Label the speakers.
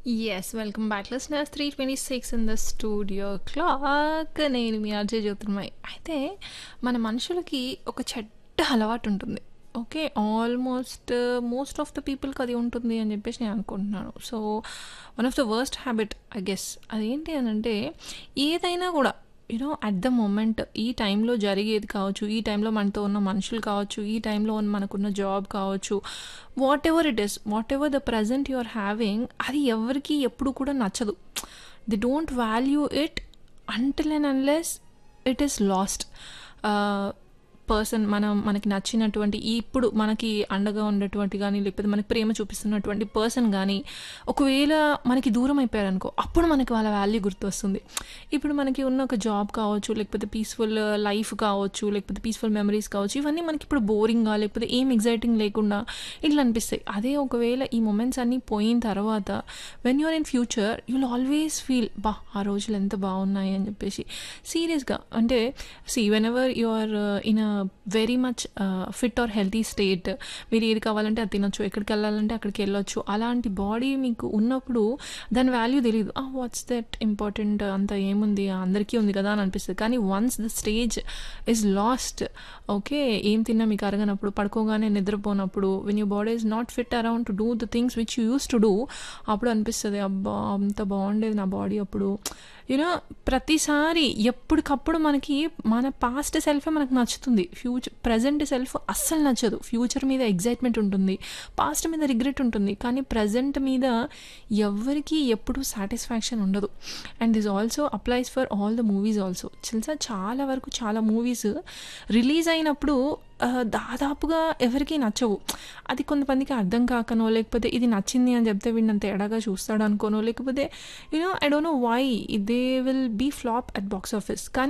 Speaker 1: Yes, welcome back, listeners. 326 in the studio clock. నేను మీ అజయ్ జ్యోతిర్మయ్ అయితే మన మనుషులకి ఒక చెడ్డ అలవాటు ఉంటుంది okay almost most of the పీపుల్కి అది ఉంటుంది అని చెప్పేసి నేను అనుకుంటున్నాను so one of the worst habit I guess అదేంటి అని అంటే ఏదైనా కూడా యూనో అట్ ద మూమెంట్ ఈ టైంలో జరిగేది కావచ్చు ఈ టైంలో మనతో ఉన్న మనుషులు కావచ్చు ఈ టైంలో ఉన్న మనకున్న జాబ్ కావచ్చు whatever it is whatever the present you are having అది ఎవరికి ఎప్పుడు కూడా నచ్చదు they don't value it until and unless it is lost person మనం మనకి నచ్చినటువంటి ఇప్పుడు మనకి అండగా ఉన్నటువంటి కానీ లేకపోతే మనకి ప్రేమ చూపిస్తున్నటువంటి పర్సన్ కానీ ఒకవేళ మనకి దూరం అయిపోయారనుకో అప్పుడు మనకి వాళ్ళ వాల్యూ గుర్తొస్తుంది ఇప్పుడు మనకి ఉన్న ఒక జాబ్ కావచ్చు లేకపోతే పీస్ఫుల్ లైఫ్ కావచ్చు లేకపోతే పీస్ఫుల్ మెమరీస్ కావచ్చు ఇవన్నీ మనకి ఇప్పుడు బోరింగ్గా లేకపోతే ఏం ఎగ్జైటింగ్ లేకుండా ఇట్లా అనిపిస్తాయి అదే ఒకవేళ ఈ మూమెంట్స్ అన్నీ పోయిన తర్వాత when you're in future you'll always feel బా ఆ రోజులు ఎంత బాగున్నాయి అని చెప్పేసి సీరియస్గా అంటే see whenever you are in a very much fit or healthy state మీరు ఏది కావాలంటే అది తినొచ్చు ఎక్కడికి వెళ్ళాలంటే అక్కడికి వెళ్ళొచ్చు అలాంటి బాడీ మీకు ఉన్నప్పుడు దాని వాల్యూ తెలియదు వాట్స్ దట్ ఇంపార్టెంట్ అంత ఏముంది అందరికీ ఉంది కదా అని అనిపిస్తుంది కానీ once the stage is lost okay ఏం తిన్నా మీకు అరగనప్పుడు పడుకోగానే నిద్రపోనప్పుడు when you body is not fit around to do the things which you use to do అప్పుడు అనిపిస్తుంది అబ్బా అంత బాగుండేది నా బాడీ అప్పుడు యూనో ప్రతిసారి ఎప్పటికప్పుడు మనకి మన పాస్ట్ సెల్ఫే మనకు నచ్చుతుంది ఫ్యూచర్ ప్రజెంట్ సెల్ఫ్ అస్సలు నచ్చదు ఫ్యూచర్ మీద ఎగ్జైట్మెంట్ ఉంటుంది పాస్ట్ మీద రిగ్రెట్ ఉంటుంది కానీ ప్రజెంట్ మీద ఎవరికి ఎప్పుడు సాటిస్ఫాక్షన్ ఉండదు and this also applies for all the movies also తెలుసా చాలా వరకు చాలా మూవీస్ రిలీజ్ అయినప్పుడు దాదాపుగా ఎవరికి నచ్చవు అది కొంతమందికి అర్థం కాకనో లేకపోతే ఇది నచ్చింది అని చెప్తే వీడినంత ఎడగా చూస్తాడు అనుకోనో లేకపోతే you know I don't know why they will be flop at box office కానీ